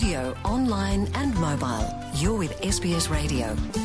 radio, online and mobile. You're with SBS Radio.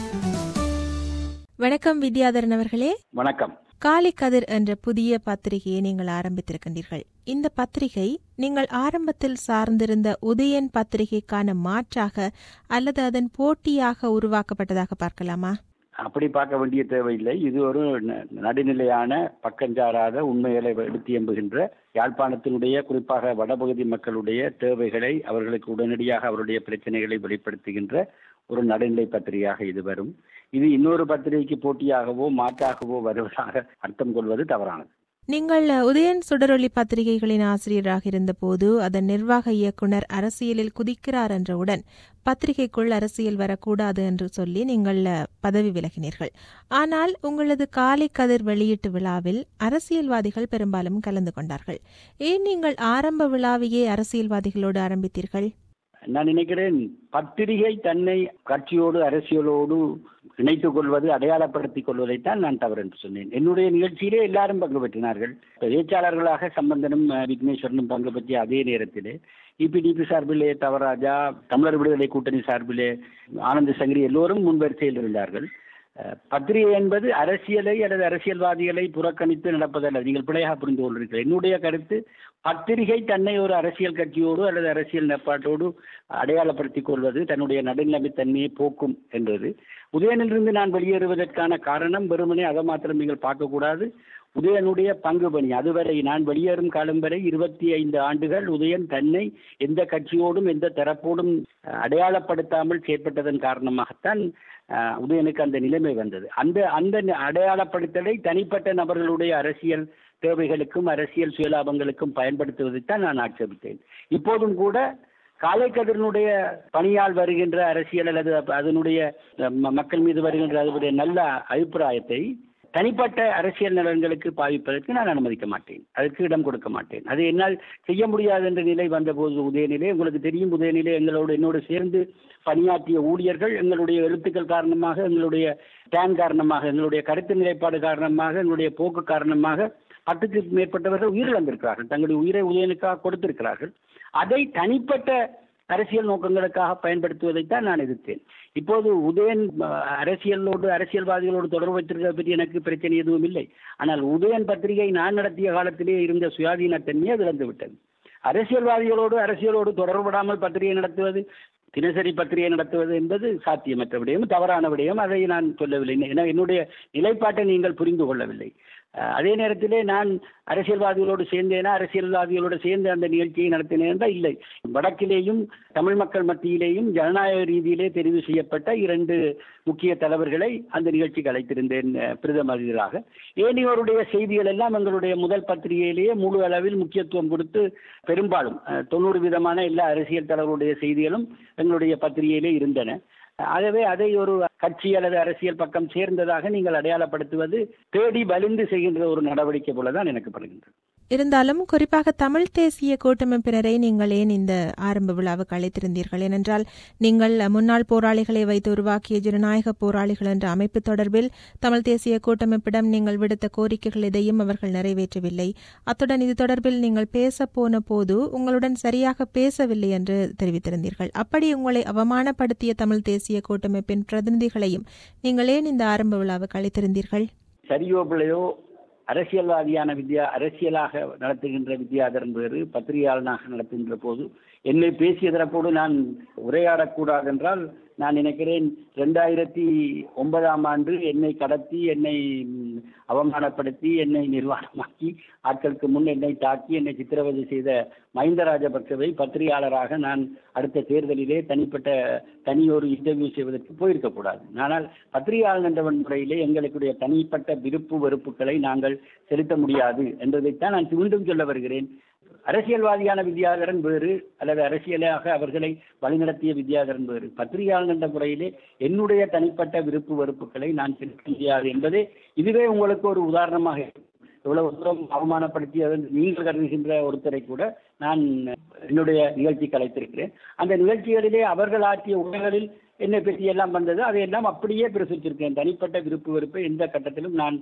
வணக்கம் வித்யாதரன் அவர்களே வணக்கம் காலை கதிர் என்ற புதிய பத்திரிகையை நீங்கள் ஆரம்பித்திருக்கின்றீர்கள் இந்த பத்திரிகை நீங்கள் ஆரம்பத்தில் சார்ந்திருந்த உதயன் பத்திரிகைக்கான மாற்றாக அல்லது அதன் போட்டியாக உருவாக்கப்பட்டதாக பார்க்கலாமா அப்படி பார்க்க வேண்டிய தேவையில்லை இது ஒரு ந- நடுநிலையான பக்கஞ்சாராத உண்மைகளை எடுத்து எம்புகின்ற யாழ்ப்பாணத்தினுடைய குறிப்பாக வடபகுதி மக்களுடைய தேவைகளை அவர்களுக்கு உடனடியாக அவருடைய பிரச்சனைகளை வெளிப்படுத்துகின்ற ஒரு நடுநிலை பத்திரிகையாக இது வரும் இது இன்னொரு பத்திரிகைக்கு போட்டியாகவோ மாற்றாகவோ வருவதாக அர்த்தம் கொள்வது தவறானது நீங்கள் உதயன் சுடரொளி பத்திரிகைகளின் ஆசிரியராக இருந்தபோது அதன் நிர்வாக இயக்குனர் அரசியலில் குதிக்கிறார் என்றவுடன் பத்திரிகைக்குள் அரசியல் வரக்கூடாது என்று சொல்லி நீங்கள் பதவி விலகினீர்கள் ஆனால் உங்களது காலை கதிர் வெளியீட்டு விழாவில் அரசியல்வாதிகள் பெரும்பாலும் கலந்து கொண்டார்கள் ஏன் நீங்கள் ஆரம்ப விழாவையே அரசியல்வாதிகளோடு ஆரம்பித்தீர்கள் நான் நினைக்கிறேன் பத்திரிகை தன்னை கட்சியோடு அரசியலோடு இணைத்துக் கொள்வது அடையாளப்படுத்திக் கொள்வதைத்தான் நான் தவறு என்று சொன்னேன் என்னுடைய நிகழ்ச்சியிலே எல்லாரும் பங்கு பெற்றினார்கள் பேச்சாளர்களாக சம்பந்தனும் அஹ், விக்னேஸ்வரனும் பங்கு பற்றிய அதே நேரத்திலே இபிடிபி சார்பிலே தவராஜா தமிழர் விடுதலை கூட்டணி சார்பிலே ஆனந்த சங்கரி எல்லோரும் முன்வரிசையில் இருந்தார்கள் அஹ், பத்திரிகை என்பது அரசியலை அல்லது அரசியல்வாதிகளை புறக்கணித்து நடப்பதல்ல நீங்கள் பிழையாக புரிந்து கொள்கிறீர்கள் என்னுடைய கருத்து பத்திரிகை தன்னை ஒரு அரசியல் கட்சியோடு அல்லது அரசியல் நிலைப்பாட்டோடு அடையாளப்படுத்திக் கொள்வது தன்னுடைய நடுநிலைமைத்தன்மையை போக்கும் என்றது உதயனிலிருந்து நான் வெளியேறுவதற்கான காரணம் வெறுமனே அதை மாத்திரம் நீங்கள் பார்க்கக்கூடாது உதயனுடைய பங்கு பணி அதுவரை நான் வெளியேறும் காலம் வரை இருபத்தி ஐந்து ஆண்டுகள் உதயன் தன்னை எந்த கட்சியோடும் எந்த தரப்போடும் அஹ், அடையாளப்படுத்தாமல் செயற்பட்டதன் காரணமாகத்தான் அஹ், உதயனுக்கு அந்த நிலைமை வந்தது அந்த அந்த நி- அடையாளப்படுத்தலை தனிப்பட்ட நபர்களுடைய அரசியல் தேவைகளுக்கும் அரசியல் சுயலாபங்களுக்கும் பயன்படுத்துவதைத்தான் நான் ஆட்சேபித்தேன் இப்போதும் கூட காலைக்கதிரனுடைய பணியால் வருகின்ற அரசியல் அல்லது அப்ப அதனுடைய அஹ், ம- மக்கள் மீது வருகின்ற அதனுடைய நல்ல அபிப்பிராயத்தை தனிப்பட்ட அரசியல் நலன்களுக்கு பாவிப்பதற்கு நான் அனுமதிக்க மாட்டேன் அதற்கு இடம் கொடுக்க மாட்டேன் அது என்னால் செய்ய முடியாது என்ற நிலை வந்தபோது உதயநிலை உங்களுக்கு தெரியும் உதயநிலை எங்களோடு என்னோடு சேர்ந்து பணியாற்றிய ஊழியர்கள் எங்களுடைய எழுத்துக்கள் காரணமாக எங்களுடைய டேன் காரணமாக எங்களுடைய கருத்து நிலைப்பாடு காரணமாக எங்களுடைய போக்கு காரணமாக பத்துக்கு மேற்பட்டவர்கள் உயிரிழந்திருக்கிறார்கள் தங்களுடைய உயிரை உதயனுக்காக கொடுத்திருக்கிறார்கள் அதை தனிப்பட்ட அரசியல் நோக்கங்களுக்காக பயன்படுத்துவதைத்தான் நான் எதிர்த்தேன் இப்போது உதயன் அஹ், அரசியலோடு அரசியல்வாதிகளோடு தொடர்பு வைத்திருக்கிறத பற்றி எனக்கு பிரச்சனை எதுவும் இல்லை ஆனால் உதயன் பத்திரிகை நான் நடத்திய காலத்திலே இருந்த சுயாதீனத்தன்மையை அது இழந்து விட்டது அரசியல்வாதிகளோடு அரசியலோடு தொடர்படாமல் பத்திரிகை நடத்துவது தினசரி பத்திரிகை நடத்துவது என்பது சாத்தியமற்ற விடயம் தவறான விடயம் அதை நான் சொல்லவில்லை ஏன்னா என்னுடைய நிலைப்பாட்டை நீங்கள் புரிந்து கொள்ளவில்லை அஹ், அதே நேரத்திலே நான் அரசியல்வாதிகளோடு சேர்ந்தேனா அரசியல்வாதிகளோடு சேர்ந்து அந்த நிகழ்ச்சியை நடத்தினேன் என்றால் இல்லை வடக்கிலேயும் தமிழ் மக்கள் மத்தியிலேயும் ஜனநாயக ரீதியிலே தெரிவு செய்யப்பட்ட இரண்டு முக்கிய தலைவர்களை அந்த நிகழ்ச்சிக்கு அழைத்திருந்தேன் அஹ், பிரதம அதிபராக ஏனையோருடைய செய்திகள் எல்லாம் எங்களுடைய முதல் பத்திரிகையிலேயே முழு அளவில் முக்கியத்துவம் கொடுத்து பெரும்பாலும் அஹ், தொண்ணூறு விதமான எல்லா அரசியல் தலைவருடைய செய்திகளும் எங்களுடைய பத்திரிகையிலே இருந்தன ஆகவே அதை ஒரு கட்சி அல்லது அரசியல் பக்கம் சேர்ந்ததாக நீங்கள் அடையாளப்படுத்துவது தேடி வலிந்து செய்கின்ற ஒரு நடவடிக்கை போலதான் எனக்கு படுகின்றது இருந்தாலும் குறிப்பாக தமிழ் தேசிய கூட்டமைப்பினரை நீங்கள் ஏன் இந்த ஆரம்ப விழாவுக்கு அழைத்திருந்தீர்கள் ஏனென்றால் நீங்கள் முன்னாள் போராளிகளை வைத்து உருவாக்கிய ஜனநாயக போராளிகள் என்ற அமைப்பு தொடர்பில் தமிழ் தேசிய கூட்டமைப்பிடம் நீங்கள் விடுத்த கோரிக்கைகள் எதையும் அவர்கள் நிறைவேற்றவில்லை அத்துடன் இது தொடர்பில் நீங்கள் பேச போன போது உங்களுடன் சரியாக பேசவில்லை என்று தெரிவித்திருந்தீர்கள் அப்படி உங்களை அவமானப்படுத்திய தமிழ் தேசிய கூட்டமைப்பின் பிரதிநிதிகளையும் நீங்கள் ஏன் இந்த ஆரம்ப விழாவுக்கு அழைத்திருந்தீர்கள் சரியோ பிள்ளையோ அரசியல்வாதியான வித்யா அரசியலாக நடத்துகின்ற வித்யாதரன் வேறு பத்திரிகையாளனாக நடத்துகின்ற போது என்னை பேசிய தரப்போடு நான் உரையாடக்கூடாது என்றால் நான் நினைக்கிறேன் ரெண்டாயிரத்தி ஒன்பதாம் ஆண்டு என்னை கடத்தி என்னை ம், அவமானப்படுத்தி என்னை நிர்வாணமாக்கி ஆட்களுக்கு முன் என்னை தாக்கி என்னை சித்திரவதை செய்த மஹிந்த ராஜபக்சவை பத்திரிகையாளராக நான் அடுத்த தேர்தலிலே தனிப்பட்ட தனியொரு இன்டர்வியூ செய்வதற்கு போயிருக்கக்கூடாது ஆனால் பத்திரிகையாளர் என்ற முறையிலே எங்களுடைய தனிப்பட்ட விருப்பு வெறுப்புகளை நாங்கள் செலுத்த முடியாது என்பதைத்தான் நான் மீண்டும் சொல்ல வருகிறேன் அரசியல்வாதியான வித்யாதரன் வேறு அல்லது அரசியலாக அவர்களை வழிநடத்திய வித்யாதரன் வேறு பத்திரிகையாளர் என்ற முறையிலே என்னுடைய தனிப்பட்ட விருப்பு வெறுப்புகளை நான் செலுத்த முடியாது என்பதே இதுவே உங்களுக்கு ஒரு உதாரணமாக இருக்கும். எவ்வளவு தூரம் அவமானப்படுத்தியது நீங்கள் கருதுகின்ற ஒருத்தரை கூட நான் என்னுடைய நிகழ்ச்சிக்கு அழைத்திருக்கிறேன் அந்த நிகழ்ச்சிகளிலே அவர்கள் ஆற்றிய உரைகளில் என்ன பற்றி எல்லாம் வந்தது அதையெல்லாம் அப்படியே பிரசுரிச்சிருக்கேன் தனிப்பட்ட விருப்பு வெறுப்பை எந்த கட்டத்திலும் நான்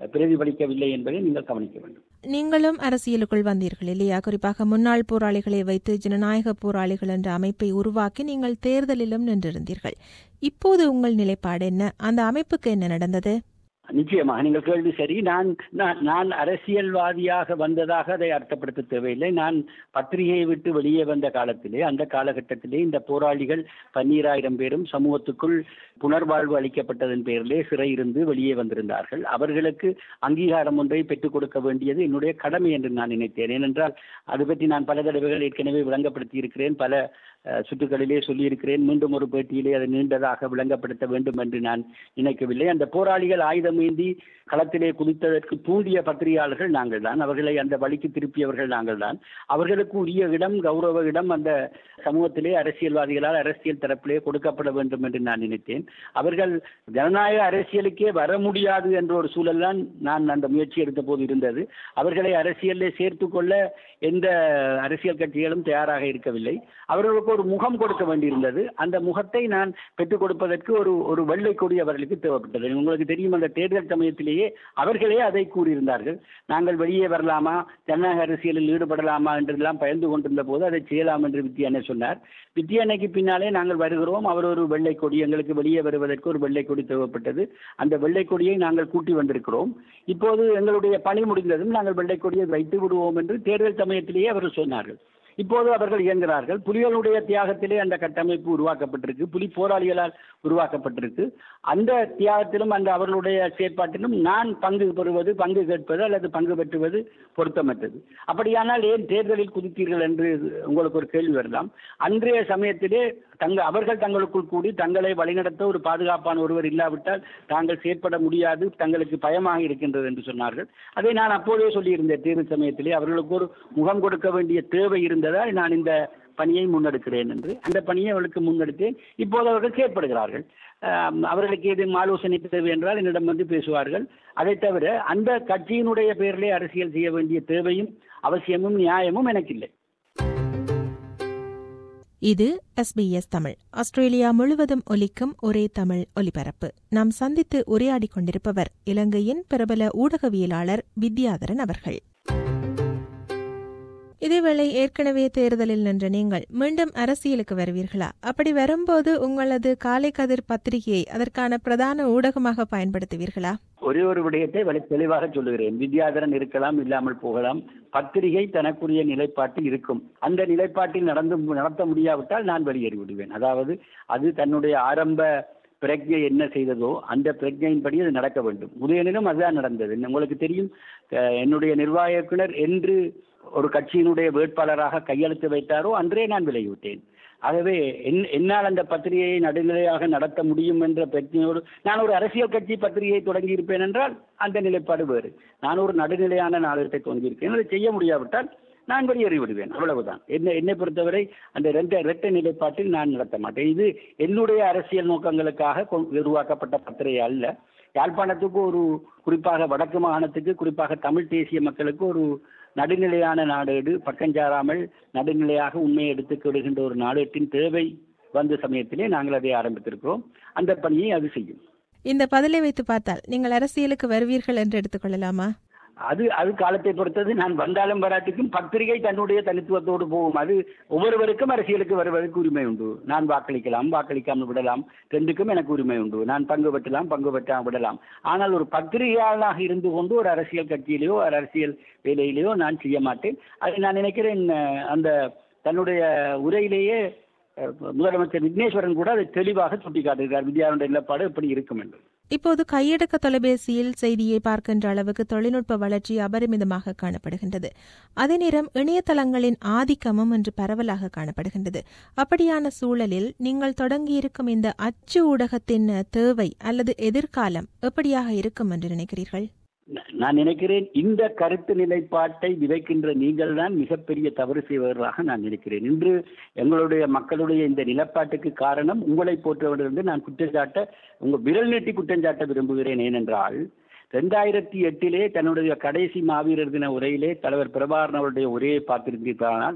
பிரதிபலிக்கவில்லை என்பதை நீங்கள் கவனிக்க வேண்டும் நீங்களும் அரசியலுக்குள் வந்தீர்கள் இல்லையா குறிப்பாக முன்னாள் போராளிகளை வைத்து ஜனநாயக போராளிகள் என்ற அமைப்பை உருவாக்கி நீங்கள் தேர்தலிலும் நின்றிருந்தீர்கள் இப்போது உங்கள் நிலைப்பாடு என்ன அந்த அமைப்புக்கு என்ன நடந்தது நிச்சயமாக நீங்கள் கேள்வி சரி நான் நான் அரசியல்வாதியாக வந்ததாக அதை அர்த்தப்படுத்த தேவையில்லை நான் பத்திரிகையை விட்டு வெளியே வந்த காலத்திலே அந்த காலகட்டத்திலே இந்த போராளிகள் பன்னீராயிரம் பேரும் சமூகத்துக்குள் புனர்வாழ்வு அளிக்கப்பட்டதன் பேரிலே சிறை இருந்து வெளியே வந்திருந்தார்கள் அவர்களுக்கு அங்கீகாரம் ஒன்றை பெற்றுக் கொடுக்க வேண்டியது என்னுடைய கடமை என்று நான் நினைத்தேன் ஏனென்றால் அது பற்றி நான் பல தடவைகள் ஏற்கனவே விளங்கப்படுத்தி இருக்கிறேன் பல சுற்றுகளிலே சொல்லியிருக்கிறேன் மீண்டும் ஒரு பேட்டியிலே அதை நீண்டதாக விளங்கப்படுத்த வேண்டும் என்று நான் நினைக்கவில்லை அந்த போராளிகள் ஆயுதம் ஏந்தி களத்திலே குதித்ததற்கு தூண்டிய பத்திரிகையாளர்கள் நாங்கள் தான் அவர்களை அந்த வழிக்கு திருப்பியவர்கள் நாங்கள் தான் அவர்களுக்கு உரிய இடம் கௌரவ இடம் அந்த சமூகத்திலே அரசியல்வாதிகளால் அரசியல் தரப்பிலே கொடுக்கப்பட வேண்டும் என்று நான் நினைத்தேன் அவர்கள் ஜனநாயக அரசியலுக்கே வர முடியாது என்ற ஒரு சூழல் தான் நான் அந்த முயற்சி எடுத்த போது இருந்தது அவர்களை அரசியலில் சேர்த்து கொள்ள எந்த அரசியல் கட்சிகளும் தயாராக இருக்கவில்லை அவர்களுக்கு ஒரு முகம் கொடுக்க வேண்டியிருந்தது அந்த முகத்தை நான் பெற்றுக் கொடுப்பதற்கு ஒரு ஒரு வெள்ளை கொடி அவர்களுக்கு தேவைப்பட்டது உங்களுக்கு தெரியும் அந்த தேர்தல் சமயத்திலேயே அவர்களே அதை கூறியிருந்தார்கள் நாங்கள் வெளியே வரலாமா ஜனநாயக அரசியலில் ஈடுபடலாமா என்றெல்லாம் பயந்து கொண்டிருந்த போது அதை செய்யலாம் என்று வித்தியானே சொன்னார் வித்தியானைக்கு பின்னாலே நாங்கள் வருகிறோம் அவர் ஒரு வெள்ளை கொடி எங்களுக்கு வெளியே வருவதற்கு ஒரு வெள்ளை கொடி தேவைப்பட்டது அந்த வெள்ளை கொடியை நாங்கள் கூட்டி வந்திருக்கிறோம் இப்போது எங்களுடைய பணி முடிந்ததும் நாங்கள் வெள்ளை கொடியை வைத்து விடுவோம் என்று தேர்தல் சமயத்திலேயே அவர்கள் சொன்னார்கள் இப்போது அவர்கள் இயங்குகிறார்கள் புலிகளுடைய தியாகத்திலே அந்த கட்டமைப்பு உருவாக்கப்பட்டிருக்கு புலி போராளிகளால் உருவாக்கப்பட்டிருக்கு அந்த தியாகத்திலும் அந்த அவர்களுடைய செயற்பாட்டிலும் நான் பங்கு பெறுவது பங்கு கேட்பது அல்லது பங்கு பெற்றுவது பொருத்தமற்றது அப்படியானால் ஏன் தேர்தலில் குதித்தீர்கள் என்று உங்களுக்கு ஒரு கேள்வி வரலாம் அன்றைய சமயத்திலே தங்க அவர்கள் தங்களுக்குள் கூடி தங்களை வழிநடத்த ஒரு பாதுகாப்பான ஒருவர் இல்லாவிட்டால் தாங்கள் செயற்பட முடியாது தங்களுக்கு பயமாக இருக்கின்றது என்று சொன்னார்கள் அதை நான் அப்போதே சொல்லியிருந்தேன் தேர்தல் சமயத்திலே அவர்களுக்கு ஒரு முகம் கொடுக்க வேண்டிய தேவை இருந்ததால் நான் இந்த பணியை முன்னெடுக்கிறேன் என்று அந்த பணியை அவர்களுக்கு முன்னெடுத்தேன் இப்போது அவர்கள் செயற்படுகிறார்கள் அவர்களுக்கு ஏதும் ஆலோசனை தேவை என்றால் என்னிடம் வந்து பேசுவார்கள் அதை தவிர அந்த கட்சியினுடைய பெயரிலே அரசியல் செய்ய வேண்டிய தேவையும் அவசியமும் நியாயமும் எனக்கு இல்லை இது எஸ்பிஎஸ் தமிழ் ஆஸ்திரேலியா முழுவதும் ஒலிக்கும் ஒரே தமிழ் ஒலிபரப்பு நாம் சந்தித்து உரையாடிக் கொண்டிருப்பவர் இலங்கையின் பிரபல ஊடகவியலாளர் வித்யாதரன் அவர்கள் இதேவேளை ஏற்கனவே தேர்தலில் நின்ற நீங்கள் மீண்டும் அரசியலுக்கு வருவீர்களா அப்படி வரும்போது உங்களது காலை கதிர் பத்திரிகையை அதற்கான பிரதான ஊடகமாக பயன்படுத்துவீர்களா ஒரே ஒரு விடயத்தை வழி தெளிவாக சொல்லுகிறேன் வித்யாதரன் இருக்கலாம் இல்லாமல் போகலாம் பத்திரிகை தனக்குரிய நிலைப்பாட்டில் இருக்கும் அந்த நிலைப்பாட்டில் நடந்து நடத்த முடியாவிட்டால் நான் வெளியேறி விடுவேன் அதாவது அது தன்னுடைய ஆரம்ப பிரஜை என்ன செய்ததோ அந்த பிரஜையின்படி அது நடக்க வேண்டும் உதயனிலும் அதுதான் நடந்தது உங்களுக்கு தெரியும் என்னுடைய நிர்வாக இயக்குனர் என்று ஒரு கட்சியினுடைய வேட்பாளராக கையெழுத்து வைத்தாரோ அன்றே நான் விலகிவிட்டேன் ஆகவே என் என்னால் அந்த பத்திரிகையை நடுநிலையாக நடத்த முடியும் என்ற பிரச்சனையோடு நான் ஒரு அரசியல் கட்சி பத்திரிகையை தொடங்கி இருப்பேன் என்றால் அந்த நிலைப்பாடு வேறு நான் ஒரு நடுநிலையான நாடகத்தை தொடங்கியிருக்கேன் அதை செய்ய முடியாவிட்டால் நான் வெளியேறி விடுவேன் அவ்வளவுதான் என்னை என்னை பொறுத்தவரை அந்த ரெண்டு இரட்டை நிலைப்பாட்டில் நான் நடத்த மாட்டேன் இது என்னுடைய அரசியல் நோக்கங்களுக்காக உருவாக்கப்பட்ட பத்திரிகை அல்ல யாழ்ப்பாணத்துக்கு ஒரு குறிப்பாக வடக்கு மாகாணத்துக்கு குறிப்பாக தமிழ் தேசிய மக்களுக்கு ஒரு நடுநிலையான நாடேடு பக்கஞ்சாராமல் நடுநிலையாக உண்மையை எடுத்துக்கிடுகின்ற ஒரு நாடேட்டின் தேவை வந்த சமயத்திலே நாங்கள் அதை ஆரம்பித்திருக்கிறோம் அந்த பணியை அது செய்யும் இந்த பதிலை வைத்து பார்த்தால் நீங்கள் அரசியலுக்கு வருவீர்கள் என்று எடுத்துக்கொள்ளலாமா அது அது காலத்தை பொறுத்தது நான் வந்தாலும் வராட்டிக்கும் பத்திரிகை தன்னுடைய தனித்துவத்தோடு போகும் அது ஒவ்வொருவருக்கும் அரசியலுக்கு வருவதற்கு உரிமை உண்டு நான் வாக்களிக்கலாம் வாக்களிக்காமல் விடலாம் ரெண்டுக்கும் எனக்கு உரிமை உண்டு நான் பங்கு பெற்றலாம் பங்கு பெற்றால் விடலாம் ஆனால் ஒரு பத்திரிகையாளராக இருந்து கொண்டு ஒரு அரசியல் கட்சியிலேயோ ஒரு அரசியல் வேலையிலேயோ நான் செய்ய மாட்டேன் அதை நான் நினைக்கிறேன் அந்த தன்னுடைய உரையிலேயே முதலமைச்சர் விக்னேஸ்வரன் கூட அதை தெளிவாக சுட்டிக்காட்டுகிறார் வித்யாவுடைய நிலப்பாடு எப்படி இருக்கும் என்று இப்போது கையடக்க தொலைபேசியில் செய்தியை பார்க்கின்ற அளவுக்கு தொழில்நுட்ப வளர்ச்சி அபரிமிதமாக காணப்படுகின்றது அதே நேரம் இணையதளங்களின் ஆதிக்கமும் இன்று பரவலாக காணப்படுகின்றது அப்படியான சூழலில் நீங்கள் தொடங்கியிருக்கும் இந்த அச்சு ஊடகத்தின் தேவை அல்லது எதிர்காலம் எப்படியாக இருக்கும் என்று நினைக்கிறீர்கள் நான் நினைக்கிறேன் இந்த கருத்து நிலைப்பாட்டை விதைக்கின்ற நீங்கள் தான் மிகப்பெரிய தவறு செய்வதாக நான் நினைக்கிறேன் இன்று எங்களுடைய மக்களுடைய இந்த நிலப்பாட்டுக்கு காரணம் உங்களை போற்றவரிலிருந்து நான் குற்றச்சாட்ட உங்க விரல் நீட்டி குற்றஞ்சாட்ட விரும்புகிறேன் ஏனென்றால் ரெண்டாயிரத்தி எட்டிலே தன்னுடைய கடைசி மாவீரர் தின உரையிலே தலைவர் பிரபாகரன் அவருடைய உரையை பார்த்திருந்தீர்களானால்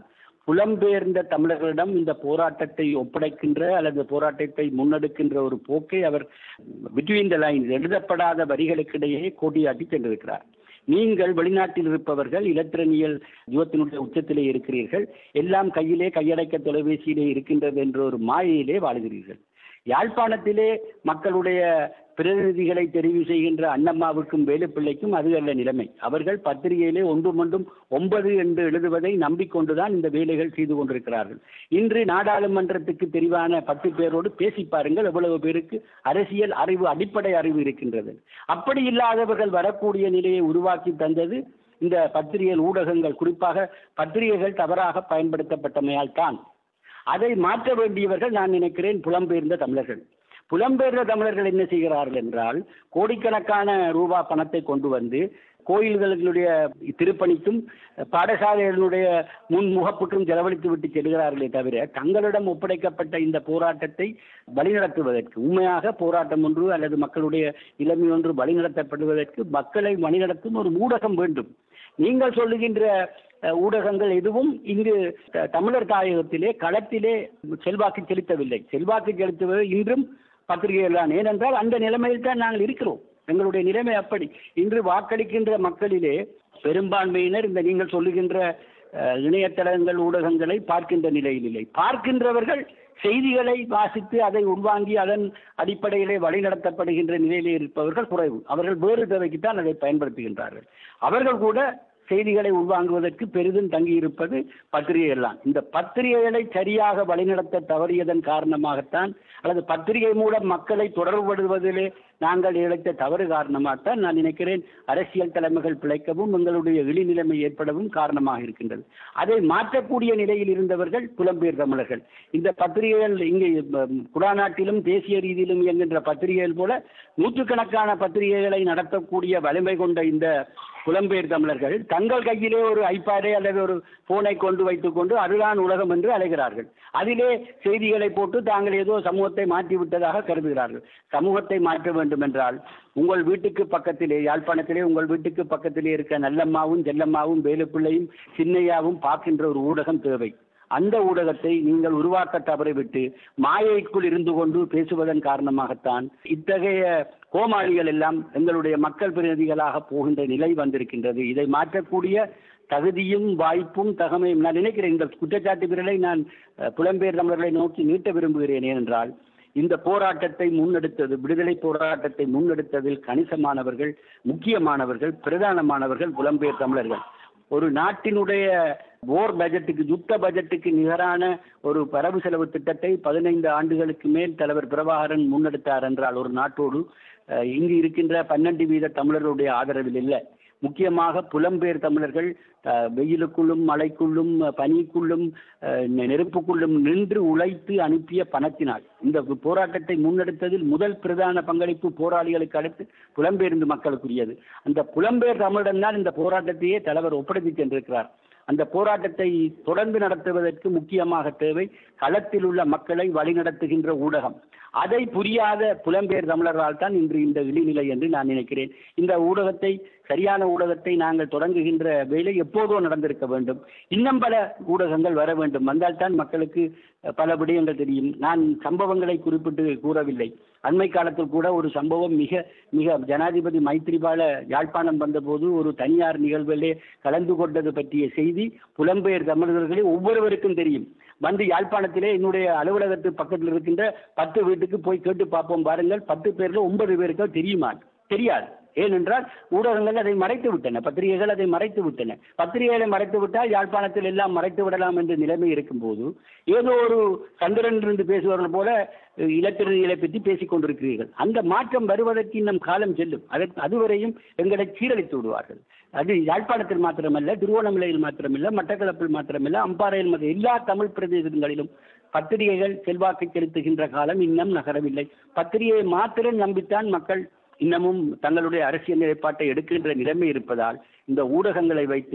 புலம்பெயர்ந்த தமிழர்களிடம் இந்த போராட்டத்தை ஒப்படைக்கின்ற அல்லது போராட்டத்தை முன்னெடுக்கின்ற ஒரு போக்கை அவர் பிட்வீன் த லைன்ஸ் எழுதப்படாத வரிகளுக்கிடையே கோட்டியாட்டி சென்றிருக்கிறார் நீங்கள் வெளிநாட்டில் இருப்பவர்கள் இலத்திரனியல் யுவத்தினுடைய உச்சத்திலே இருக்கிறீர்கள் எல்லாம் கையிலே கையடக்க தொலைபேசியிலே இருக்கின்றது என்ற ஒரு மாயையிலே வாழ்கிறீர்கள் யாழ்ப்பாணத்திலே மக்களுடைய பிரதிநிதிகளை தெரிவு செய்கின்ற அண்ணம்மாவுக்கும் வேலுப்பிள்ளைக்கும் அது அல்ல நிலைமை அவர்கள் பத்திரிகையிலே ஒன்றும் ஒன்றும் ஒன்பது என்று எழுதுவதை நம்பிக்கொண்டுதான் இந்த வேலைகள் செய்து கொண்டிருக்கிறார்கள் இன்று நாடாளுமன்றத்துக்கு தெரிவான பத்து பேரோடு பேசி பாருங்கள் எவ்வளவு பேருக்கு அரசியல் அறிவு அடிப்படை அறிவு இருக்கின்றது அப்படி இல்லாதவர்கள் வரக்கூடிய நிலையை உருவாக்கி தந்தது இந்த பத்திரிகை ஊடகங்கள் குறிப்பாக பத்திரிகைகள் தவறாக பயன்படுத்தப்பட்டமையால் தான் அதை மாற்ற வேண்டியவர்கள் நான் நினைக்கிறேன் புலம்பெயர்ந்த தமிழர்கள் புலம்பெயர்ந்த தமிழர்கள் என்ன செய்கிறார்கள் என்றால் கோடிக்கணக்கான ரூபா பணத்தை கொண்டு வந்து கோயில்களுடைய திருப்பணிக்கும் பாடசாலைகளுடைய முன் முகப்புக்கும் செலவழித்து விட்டு செல்கிறார்களே தவிர தங்களிடம் ஒப்படைக்கப்பட்ட இந்த போராட்டத்தை வழிநடத்துவதற்கு உண்மையாக போராட்டம் ஒன்று அல்லது மக்களுடைய நிலைமை ஒன்று வழிநடத்தப்படுவதற்கு மக்களை வழிநடத்தும் ஒரு ஊடகம் வேண்டும் நீங்கள் சொல்லுகின்ற ஊடகங்கள் எதுவும் இங்கு தமிழர் தாயகத்திலே களத்திலே செல்வாக்கு செலுத்தவில்லை செல்வாக்கு செலுத்துவது இன்றும் பத்திரிகைகள் தான் ஏனென்றால் அந்த நிலைமையில் தான் நாங்கள் இருக்கிறோம் எங்களுடைய நிலைமை அப்படி இன்று வாக்களிக்கின்ற மக்களிலே பெரும்பான்மையினர் இந்த நீங்கள் சொல்லுகின்ற இணையதளங்கள் ஊடகங்களை பார்க்கின்ற நிலையில் இல்லை பார்க்கின்றவர்கள் செய்திகளை வாசித்து அதை உள்வாங்கி அதன் அடிப்படையிலே வழிநடத்தப்படுகின்ற நிலையிலே இருப்பவர்கள் குறைவு அவர்கள் வேறு தேவைக்குத்தான் அதை பயன்படுத்துகின்றார்கள் அவர்கள் கூட செய்திகளை உள்வாங்குவதற்கு பெரிதும் தங்கியிருப்பது பத்திரிகைகள் தான் இந்த பத்திரிகைகளை சரியாக வழிநடத்த தவறியதன் காரணமாகத்தான் அல்லது பத்திரிகை மூலம் மக்களை தொடர்புபடுவதிலே நாங்கள் இழைத்த தவறு காரணமாகத்தான் நான் நினைக்கிறேன் அரசியல் தலைமைகள் பிழைக்கவும் எங்களுடைய இழிநிலைமை ஏற்படவும் காரணமாக இருக்கின்றது அதை மாற்றக்கூடிய நிலையில் இருந்தவர்கள் புலம்பெயர் தமிழர்கள் இந்த பத்திரிகைகள் இங்கே குடாநாட்டிலும் தேசிய ரீதியிலும் இயங்குகின்ற பத்திரிகைகள் போல நூற்றுக்கணக்கான பத்திரிகைகளை நடத்தக்கூடிய வலிமை கொண்ட இந்த புலம்பெயர் தமிழர்கள் தங்கள் கையிலே ஒரு ஐபேடை அல்லது ஒரு போனை கொண்டு வைத்துக் கொண்டு அதுதான் உலகம் என்று அழைகிறார்கள் அதிலே செய்திகளை போட்டு தாங்கள் ஏதோ சமூகத்தை மாற்றி விட்டதாக கருதுகிறார்கள் சமூகத்தை மாற்ற வேண்டும் என்றால் உங்கள் வீட்டுக்கு பக்கத்திலே யாழ்ப்பாணத்திலே உங்கள் வீட்டுக்கு பக்கத்திலே இருக்க நல்லம்மாவும் செல்லம்மாவும் வேலுப்பிள்ளையும் சின்னையாவும் பார்க்கின்ற ஒரு ஊடகம் தேவை அந்த ஊடகத்தை நீங்கள் உருவாக்க தவறிவிட்டு மாயைக்குள் இருந்து கொண்டு பேசுவதன் காரணமாகத்தான் இத்தகைய கோமாளிகள் எல்லாம் எங்களுடைய மக்கள் பிரதிநிதிகளாக போகின்ற நிலை வந்திருக்கின்றது இதை மாற்றக்கூடிய தகுதியும் வாய்ப்பும் தகமையும் நான் நினைக்கிறேன் இந்த குற்றச்சாட்டு விரலை நான் புலம்பெயர் தமிழர்களை நோக்கி நீட்ட விரும்புகிறேன் ஏனென்றால் இந்த போராட்டத்தை முன்னெடுத்தது விடுதலை போராட்டத்தை முன்னெடுத்ததில் கணிசமானவர்கள் முக்கியமானவர்கள் பிரதானமானவர்கள் புலம்பெயர் தமிழர்கள் ஒரு நாட்டினுடைய போர் பட்ஜெட்டுக்கு யுத்த பட்ஜெட்டுக்கு நிகரான ஒரு வரவு செலவு திட்டத்தை பதினைந்து ஆண்டுகளுக்கு மேல் தலைவர் பிரபாகரன் முன்னெடுத்தார் என்றால் ஒரு நாட்டோடு இங்கு இருக்கின்ற பன்னெண்டு வீத தமிழர்களுடைய ஆதரவில் இல்லை முக்கியமாக புலம்பெயர் தமிழர்கள் வெயிலுக்குள்ளும் மழைக்குள்ளும் பனிக்குள்ளும் நெருப்புக்குள்ளும் நின்று உழைத்து அனுப்பிய பணத்தினால் இந்த போராட்டத்தை முன்னெடுத்ததில் முதல் பிரதான பங்களிப்பு போராளிகளுக்கு அடுத்து புலம்பெயர்ந்து மக்களுக்குரியது அந்த புலம்பெயர் தமிழிடம்தான் இந்த போராட்டத்தையே தலைவர் ஒப்படைத்து சென்றிருக்கிறார் அந்த போராட்டத்தை தொடர்ந்து நடத்துவதற்கு முக்கியமாக தேவை களத்தில் உள்ள மக்களை வழிநடத்துகின்ற ஊடகம் அதை புரியாத புலம்பெயர் தமிழர்களால் தான் இன்று இந்த இழிநிலை என்று நான் நினைக்கிறேன் இந்த ஊடகத்தை சரியான ஊடகத்தை நாங்கள் தொடங்குகின்ற வேலை எப்போதோ நடந்திருக்க வேண்டும் இன்னும் பல ஊடகங்கள் வர வேண்டும் வந்தால்தான் மக்களுக்கு பல விடயங்கள் தெரியும் நான் சம்பவங்களை குறிப்பிட்டு கூறவில்லை அண்மை காலத்தில் கூட ஒரு சம்பவம் மிக மிக ஜனாதிபதி மைத்ரிபால யாழ்ப்பாணம் வந்தபோது ஒரு தனியார் நிகழ்விலே கலந்து கொண்டது பற்றிய செய்தி புலம்பெயர் தமிழர்களே ஒவ்வொருவருக்கும் தெரியும் வந்து யாழ்ப்பாணத்திலே என்னுடைய அலுவலகத்து பக்கத்தில் இருக்கின்ற பத்து வீட்டுக்கு போய் கேட்டு பார்ப்போம் பாருங்கள் பத்து பேர்ல ஒன்பது பேருக்கு தெரியுமா தெரியாது ஏனென்றால் ஊடகங்கள் அதை மறைத்து விட்டன பத்திரிகைகள் அதை மறைத்து விட்டன பத்திரிகைகளை மறைத்து விட்டால் யாழ்ப்பாணத்தில் எல்லாம் மறைத்து விடலாம் என்ற நிலைமை இருக்கும்போது ஏதோ ஒரு சந்திரனிலிருந்து பேசுபவர்கள் போல இலத்திரனியலை பற்றி பேசிக் கொண்டிருக்கிறீர்கள் அந்த மாற்றம் வருவதற்கு இன்னும் காலம் செல்லும் அதற்கு அதுவரையும் எங்களை சீரழித்து விடுவார்கள் அது யாழ்ப்பாணத்தில் மாத்திரமல்ல திருவோணமலையில் மாத்திரமல்ல மட்டக்களப்பில் மாத்திரமல்ல அம்பாறையில் மற்ற எல்லா தமிழ் பிரதேசங்களிலும் பத்திரிகைகள் செல்வாக்கு செலுத்துகின்ற காலம் இன்னும் நகரவில்லை பத்திரிகையை மாத்திரம் நம்பித்தான் மக்கள் இன்னமும் தங்களுடைய அரசியல் நிலைப்பாட்டை எடுக்கின்ற நிலைமை இருப்பதால் இந்த ஊடகங்களை வைத்து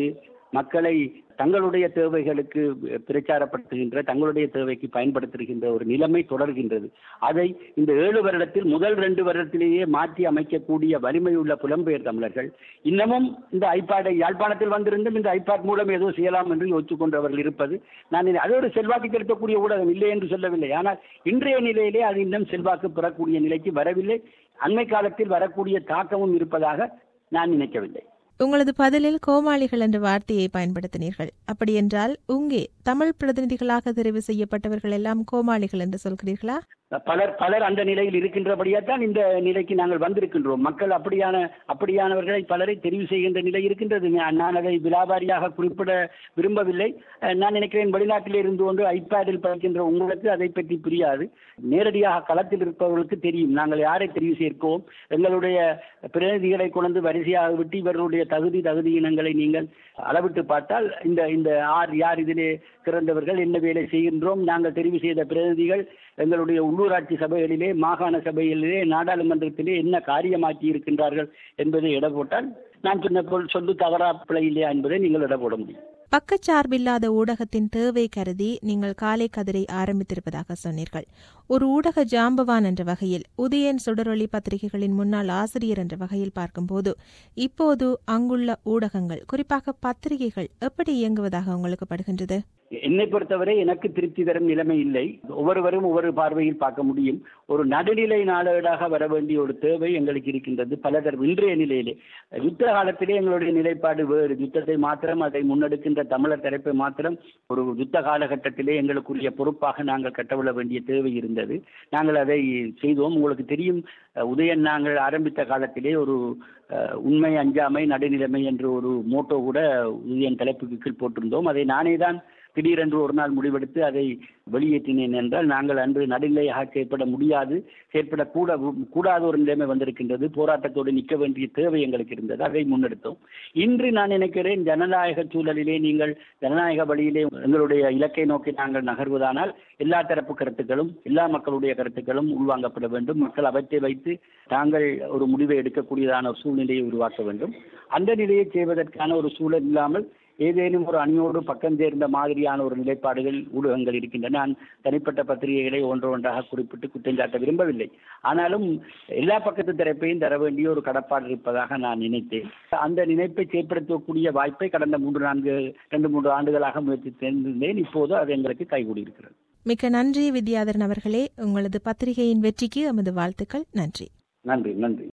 மக்களை தங்களுடைய தேவைகளுக்கு பிரச்சாரப்படுத்துகின்ற தங்களுடைய தேவைக்கு பயன்படுத்துகின்ற ஒரு நிலைமை தொடர்கின்றது அதை இந்த ஏழு வருடத்தில் முதல் ரெண்டு வருடத்திலேயே மாற்றி அமைக்கக்கூடிய வலிமை உள்ள புலம்பெயர் தமிழர்கள் இன்னமும் இந்த ஐபாடை யாழ்ப்பாணத்தில் வந்திருந்தும் இந்த ஐபாட் மூலம் ஏதோ செய்யலாம் என்று யோசித்துக் கொண்டவர்கள் இருப்பது நான் அது ஒரு செல்வாக்கு செலுத்தக்கூடிய ஊடகம் இல்லை என்று சொல்லவில்லை ஆனால் இன்றைய நிலையிலே அது இன்னும் செல்வாக்கு பெறக்கூடிய நிலைக்கு வரவில்லை அண்மை காலத்தில் வரக்கூடிய தாக்கமும் இருப்பதாக நான் நினைக்கவில்லை உங்களது பதிலில் கோமாளிகள் என்ற வார்த்தையை பயன்படுத்தினீர்கள் அப்படியென்றால் உங்கே தமிழ் பிரதிநிதிகளாக தெரிவு செய்யப்பட்டவர்கள் எல்லாம் கோமாளிகள் என்று சொல்கிறீர்களா பலர் பலர் அந்த நிலையில் இருக்கின்றபடியா தான் இந்த நிலைக்கு நாங்கள் வந்திருக்கின்றோம் மக்கள் அப்படியான அப்படியானவர்களை பலரை தெரிவு செய்கின்ற நிலை இருக்கின்றது நான் அதை விலாபாரியாக குறிப்பிட விரும்பவில்லை நான் நினைக்கிறேன் வெளிநாட்டில் இருந்து கொண்டு ஐபேடில் படிக்கின்ற உங்களுக்கு அதை பற்றி புரியாது நேரடியாக களத்தில் இருப்பவர்களுக்கு தெரியும் நாங்கள் யாரை தெரிவு சேர்க்கவும் எங்களுடைய பிரதிநிதிகளை கொண்டு வரிசையாக விட்டு இவர்களுடைய தகுதி தகுதியினங்களை நீங்கள் அளவிட்டு பார்த்தால் இந்த இந்த ஆர் யார் இதிலே சிறந்தவர்கள் என்ன வேலை செய்கின்றோம் நாங்கள் தெரிவு செய்த பிரதிநிதிகள் எங்களுடைய உள்ளூராட்சி சபைகளிலே மாகாண சபைகளிலே நாடாளுமன்றத்திலே என்ன காரியமாக்கி இருக்கின்றார்கள் என்பதை இட போட்டால் நான் சொன்ன போல் சொல்லு தவறா பிழை இல்லையா என்பதை நீங்கள் இட போட முடியும் பக்கச்சார்பில்லாத ஊடகத்தின் தேவை கருதி நீங்கள் காலை கதிரை ஆரம்பித்திருப்பதாக சொன்னீர்கள் ஒரு ஊடக ஜாம்பவான் என்ற வகையில் உதயன் சுடரொளி பத்திரிகைகளின் முன்னாள் ஆசிரியர் என்ற வகையில் பார்க்கும்போது இப்போது அங்குள்ள ஊடகங்கள் குறிப்பாக பத்திரிகைகள் எப்படி இயங்குவதாக உங்களுக்கு படுகின்றது என்னை பொறுத்தவரை எனக்கு திருப்தி தரும் நிலைமை இல்லை ஒவ்வொருவரும் ஒவ்வொரு பார்வையில் பார்க்க முடியும் ஒரு நடுநிலை நாளேடாக வர வேண்டிய ஒரு தேவை எங்களுக்கு இருக்கின்றது பலதர் இன்றைய நிலையிலே யுத்த காலத்திலே எங்களுடைய நிலைப்பாடு வேறு யுத்தத்தை மாத்திரம் அதை முன்னெடுக்கின்ற தமிழர் தரப்பை மாத்திரம் ஒரு யுத்த காலகட்டத்திலே எங்களுக்குரிய பொறுப்பாக நாங்கள் கட்டவிட வேண்டிய தேவை இருந்தது நாங்கள் அதை செய்தோம் உங்களுக்கு தெரியும் உதயன் நாங்கள் ஆரம்பித்த காலத்திலே ஒரு உண்மை அஞ்சாமை நடுநிலைமை என்ற ஒரு மோட்டோ கூட உதயன் தலைப்புக்கு கீழ் போட்டிருந்தோம் அதை நானே தான் திடீரென்று ஒரு நாள் முடிவெடுத்து அதை வெளியேற்றினேன் என்றால் நாங்கள் அன்று நடுநிலையாக செயற்பட முடியாது செயற்படக்கூட கூடாத ஒரு நிலைமை வந்திருக்கின்றது போராட்டத்தோடு நிற்க வேண்டிய தேவை எங்களுக்கு இருந்தது அதை முன்னெடுத்தோம் இன்று நான் நினைக்கிறேன் ஜனநாயக சூழலிலே நீங்கள் ஜனநாயக வழியிலே எங்களுடைய இலக்கை நோக்கி நாங்கள் நகர்வதானால் எல்லா தரப்பு கருத்துக்களும் எல்லா மக்களுடைய கருத்துக்களும் உள்வாங்கப்பட வேண்டும் மக்கள் அவற்றை வைத்து தாங்கள் ஒரு முடிவை எடுக்கக்கூடியதான ஒரு சூழ்நிலையை உருவாக்க வேண்டும் அந்த நிலையை செய்வதற்கான ஒரு சூழல் இல்லாமல் ஏதேனும் ஒரு அணியோடு பக்கம் சேர்ந்த மாதிரியான ஒரு நிலைப்பாடுகள் ஊடகங்கள் இருக்கின்றன நான் தனிப்பட்ட பத்திரிகைகளை ஒன்று ஒன்றாக குறிப்பிட்டு குற்றஞ்சாட்ட விரும்பவில்லை ஆனாலும் எல்லா பக்கத்து தரப்பையும் தர வேண்டிய ஒரு கடப்பாடு இருப்பதாக நான் நினைத்தேன் அந்த நினைப்பை செயற்படுத்தக்கூடிய வாய்ப்பை கடந்த மூன்று நான்கு ரெண்டு மூன்று ஆண்டுகளாக முயற்சி தெரிந்திருந்தேன் இப்போது அது எங்களுக்கு கைகூடி இருக்கிறது மிக்க நன்றி வித்யாதரன் அவர்களே உங்களது பத்திரிகையின் வெற்றிக்கு எமது வாழ்த்துக்கள் நன்றி நன்றி நன்றி